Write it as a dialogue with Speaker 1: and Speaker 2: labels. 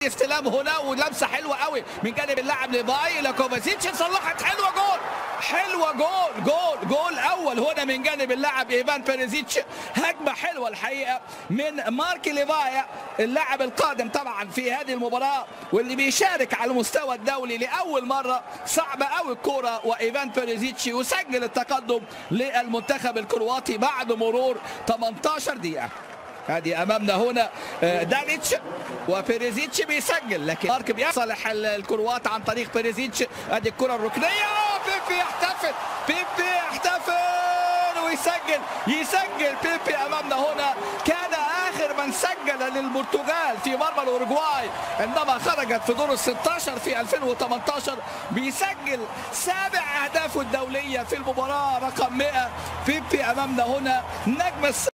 Speaker 1: ادي استلام هنا ولمسه حلوه قوي من جانب اللاعب ليفاي الى كوفازيتش صلحت حلوه جول حلوه جول جول جول اول هنا من جانب اللاعب ايفان بيريزيتش هجمه حلوه الحقيقه من مارك ليفايا اللاعب القادم طبعا في هذه المباراه واللي بيشارك على المستوى الدولي لاول مره صعبه قوي الكوره وايفان بيريزيتش يسجل التقدم للمنتخب الكرواتي بعد مرور 18 دقيقه هذه امامنا هنا دانيتش وبيريزيتش بيسجل لكن مارك بيصلح الكروات عن طريق بيريزيتش ادي الكره الركنيه بيبي يحتفل بيبي يحتفل ويسجل يسجل بيبي امامنا هنا كان اخر من سجل للبرتغال في مرمى الاوروغواي عندما خرجت في دور ال 16 في 2018 بيسجل سابع اهدافه الدوليه في المباراه رقم 100 بيبي امامنا هنا نجم